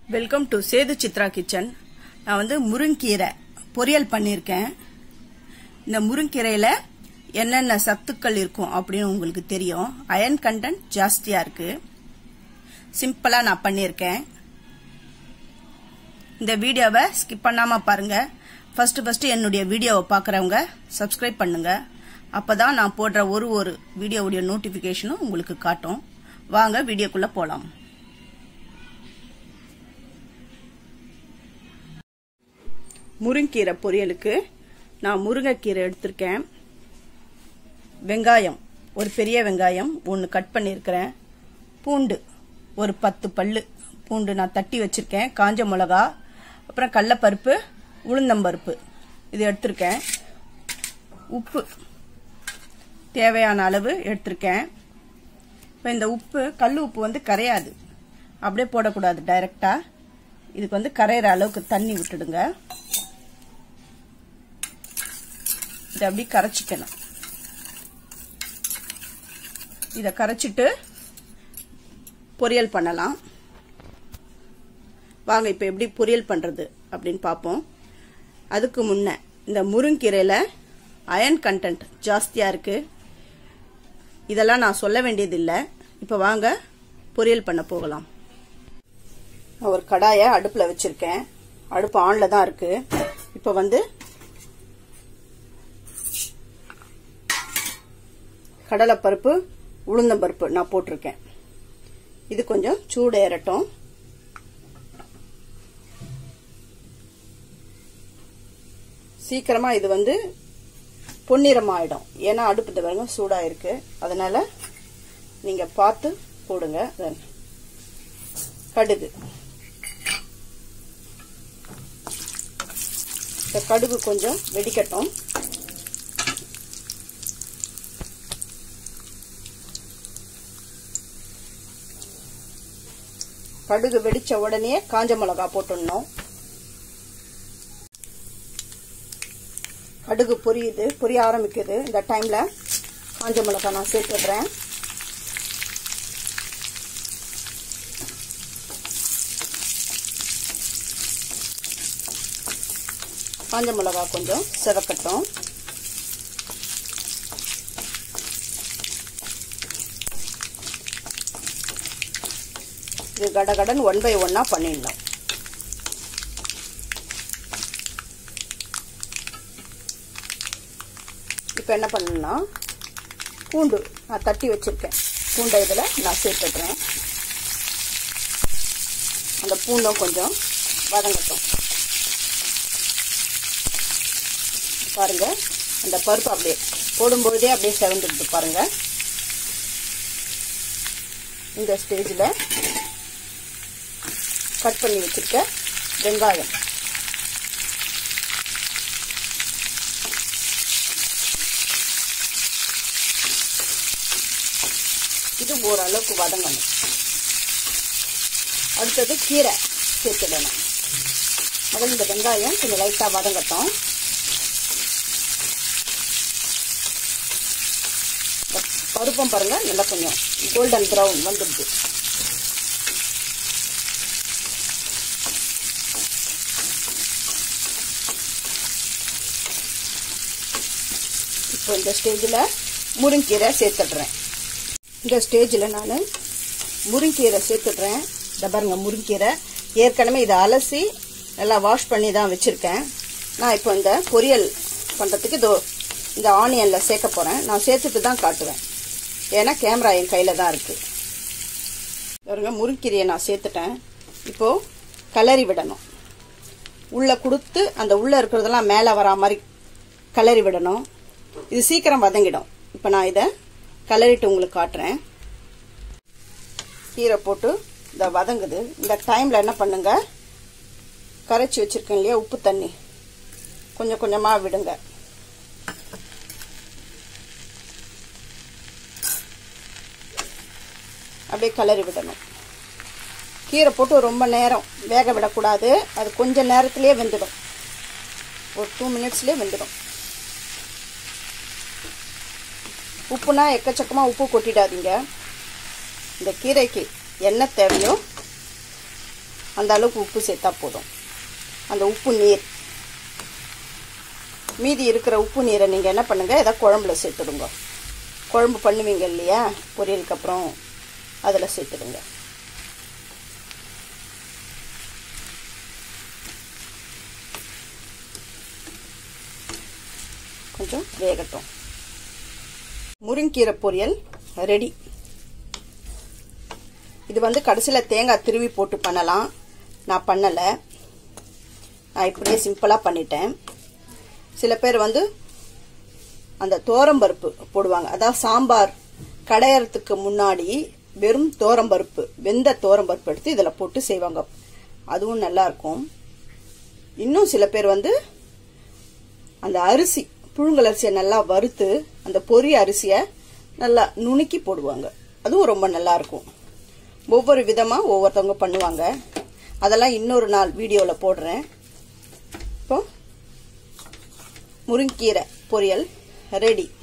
welcome to Sethu Chitra kitchen நான் வந்து முருங்கீரை பொரியல் பண்ணியிருக்கேன் இந்த முருங்கீரையில் என்னென்ன சத்துக்கள் இருக்கும் அப்படின்னு உங்களுக்கு தெரியும் அயன் கண்டென்ட் ஜாஸ்தியாக இருக்கு சிம்பிளாக நான் பண்ணியிருக்கேன் இந்த வீடியோவை ஸ்கிப் பண்ணாமல் பாருங்கள் ஃபஸ்ட்டு ஃபஸ்ட்டு என்னுடைய வீடியோவை பார்க்குறவங்க சப்ஸ்கிரைப் பண்ணுங்கள் அப்போ தான் நான் போடுற ஒரு ஒரு வீடியோவுடைய நோட்டிஃபிகேஷனும் உங்களுக்கு காட்டும் வாங்க வீடியோக்குள்ளே போகலாம் முருங்கீரை பொரியலுக்கு நான் முருங்கைக்கீரை எடுத்திருக்கேன் வெங்காயம் ஒரு பெரிய வெங்காயம் ஒன்று கட் பண்ணியிருக்கிறேன் பூண்டு ஒரு பத்து பல்லு பூண்டு நான் தட்டி வச்சிருக்கேன் காஞ்ச மிளகா அப்புறம் கடலப்பருப்பு உளுந்தம்பருப்பு இது எடுத்திருக்கேன் உப்பு தேவையான அளவு எடுத்திருக்கேன் இப்போ இந்த உப்பு கல் உப்பு வந்து கரையாது அப்படியே போடக்கூடாது டைரெக்டாக இதுக்கு வந்து கரையிற அளவுக்கு தண்ணி விட்டுடுங்க இதை அப்படி கரைச்சிக்கணும் இதை கரைச்சிட்டு பொரியல் பண்ணலாம் வாங்க இப்போ எப்படி பொரியல் பண்ணுறது அப்படின்னு பார்ப்போம் அதுக்கு முன்ன இந்த முருங்கீரையில் அயன் கண்டென்ட் ஜாஸ்தியாக இருக்குது இதெல்லாம் நான் சொல்ல வேண்டியதில்லை இப்போ வாங்க பொரியல் பண்ண போகலாம் ஒரு கடாயை அடுப்பில் வச்சுருக்கேன் அடுப்பு ஆனில் தான் இருக்குது இப்போ வந்து கடலைப்பருப்பு உளுந்தம்பருப்பு நான் போட்டிருக்கேன் இது கொஞ்சம் சூடு ஏறட்டும் சீக்கிரமா இது வந்து பொன்னிறமாயிடும் ஏன்னா அடுப்பு பாருங்க சூடா இருக்கு அதனால நீங்க பார்த்து போடுங்க கடுகு இந்த கடுகு கொஞ்சம் வெடிக்கட்டும் கடுகு வெடிச்ச உடனே காஞ்ச மிளகா போட்டுடணும் கடுகு பொரியுது பொரிய ஆரம்பிக்குது இந்த டைம்ல காஞ்ச மிளகா நான் சேர்த்துடுறேன் காஞ்ச மிளகா கொஞ்சம் சிவக்கட்டும் இது கடகடன் ஒன் பை ஒன்னா பண்ணிடலாம் இப்போ என்ன பண்ணணும்னா பூண்டு நான் தட்டி வச்சிருக்கேன் பூண்டை இதில் நான் சேர்த்துடுறேன் அந்த பூண்டும் கொஞ்சம் வதங்கட்டும் பாருங்க அந்த பருப்பு அப்படியே போடும்பொழுதே அப்படியே செவந்துடுது பாருங்க இந்த ஸ்டேஜில் கட் பண்ணி வச்சிருக்க வெங்காயம் இது ஓரளவுக்கு வதங்கணும் அடுத்தது கீரை சேர்த்துடணும் முதல்ல இந்த வெங்காயம் கொஞ்சம் லைட்டாக வதங்கட்டும் பருப்பம் பாருங்க நல்லா கொஞ்சம் கோல்டன் ப்ரௌன் வந்துடுது இப்போ இந்த ஸ்டேஜில் முருங்கீரை சேர்த்துடுறேன் இந்த ஸ்டேஜில் நான் முருங்கீரை சேர்த்துடுறேன் இந்த பாருங்க முருங்கீரை ஏற்கனவே இதை அலசி நல்லா வாஷ் பண்ணி தான் வச்சுருக்கேன் நான் இப்போ இந்த பொரியல் பண்ணுறதுக்கு இதோ இந்த ஆனியனில் சேர்க்க போகிறேன் நான் சேர்த்துட்டு தான் காட்டுவேன் ஏன்னா கேமரா என் கையில் தான் இருக்குது பாருங்க முருங்கீரையை நான் சேர்த்துட்டேன் இப்போது கலரி விடணும் உள்ளே கொடுத்து அந்த உள்ளே இருக்கிறதெல்லாம் மேலே வரா மாதிரி கலரி விடணும் இது சீக்கிரம் வதங்கிடும் இப்போ நான் இதை கலரிட்டு உங்களுக்கு காட்டுறேன் கீரை போட்டு இந்த வதங்குது இந்த டைமில் என்ன பண்ணுங்க கரைச்சி வச்சுருக்கேன் இல்லையா உப்பு தண்ணி கொஞ்சம் கொஞ்சமாக விடுங்க அப்படியே கலரி விடணும் கீரை போட்டு ரொம்ப நேரம் வேக விடக்கூடாது அது கொஞ்சம் நேரத்திலே வெந்துடும் ஒரு டூ மினிட்ஸ்லேயே வெந்துடும் உப்புனா எக்கச்சக்கமாக உப்பு கொட்டிடாதீங்க இந்த கீரைக்கு என்ன தேவையோ அந்த அளவுக்கு உப்பு சேர்த்தா போதும் அந்த உப்பு நீர் மீதி இருக்கிற உப்பு நீரை நீங்கள் என்ன பண்ணுங்கள் ஏதாவது குழம்புல சேர்த்துடுங்க குழம்பு பண்ணுவீங்க இல்லையா பொரியலுக்கு அப்புறம் அதில் சேர்த்துடுங்க கொஞ்சம் வேகட்டும் முருங்கீரை பொரியல் ரெடி இது வந்து கடைசியில் தேங்காய் திருவி போட்டு பண்ணலாம் நான் பண்ணலை நான் இப்படியே சிம்பிளாக பண்ணிட்டேன் சில பேர் வந்து அந்த தோரம்பருப்பு போடுவாங்க அதாவது சாம்பார் கடையறதுக்கு முன்னாடி வெறும் தோரம்பருப்பு வெந்த தோரம்பருப்பு எடுத்து இதில் போட்டு செய்வாங்க அதுவும் நல்லா இருக்கும் இன்னும் சில பேர் வந்து அந்த அரிசி புழுங்கல் அரிசியை நல்லா வறுத்து அந்த பொரி அரிசியை நல்லா நுணுக்கி போடுவாங்க அதுவும் ரொம்ப நல்லா இருக்கும் ஒவ்வொரு விதமாக ஒவ்வொருத்தவங்க பண்ணுவாங்க அதெல்லாம் இன்னொரு நாள் வீடியோவில் போடுறேன் இப்போ முருங்கீரை பொரியல் ரெடி